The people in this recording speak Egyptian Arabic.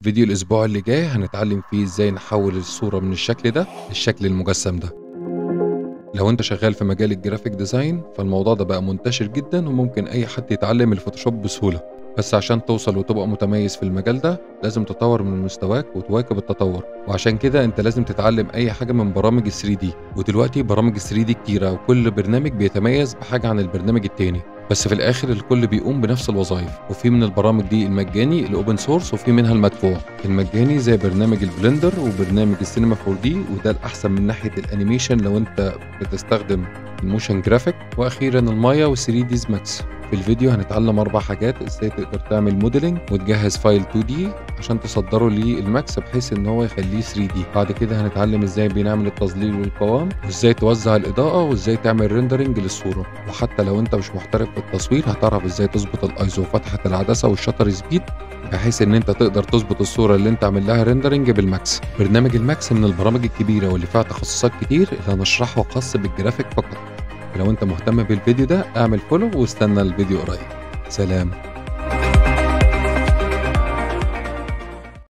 فيديو الأسبوع اللي جاي هنتعلم فيه إزاي نحول الصورة من الشكل ده للشكل المجسم ده لو انت شغال في مجال الجرافيك ديزاين فالموضوع ده بقى منتشر جدا وممكن اي حد يتعلم الفوتوشوب بسهولة بس عشان توصل وتبقى متميز في المجال ده لازم تطور من مستواك وتواكب التطور وعشان كده انت لازم تتعلم اي حاجة من برامج ال 3 دي ودلوقتي برامج ال 3 دي كتيرة وكل برنامج بيتميز بحاجة عن البرنامج التاني بس في الاخر الكل بيقوم بنفس الوظائف وفي من البرامج دي المجاني الاوبن سورس وفي منها المدفوع المجاني زي برنامج البلندر وبرنامج السينما 4 دي وده الاحسن من ناحيه الانيميشن لو انت بتستخدم الموشن جرافيك واخيرا المايا و 3 ديز ماكس في الفيديو هنتعلم اربع حاجات ازاي تقدر تعمل موديلنج وتجهز فايل 2 دي عشان تصدره للماكس بحيث ان هو يخليه 3 دي بعد كده هنتعلم ازاي بنعمل التظليل والقوام وازاي توزع الاضاءه وازاي تعمل ريندرنج للصوره وحتى لو انت مش محترف في التصوير هتعرف ازاي تظبط الايزو وفتحه العدسه والشطر سبيد بحيث ان انت تقدر تظبط الصوره اللي انت عامل لها ريندرنج بالماكس برنامج الماكس من البرامج الكبيره واللي فيها تخصصات كتير اللي هنشرحه خاص بالجرافيك فقط لو انت مهتم بالفيديو ده اعمل فولو واستنى الفيديو قريب سلام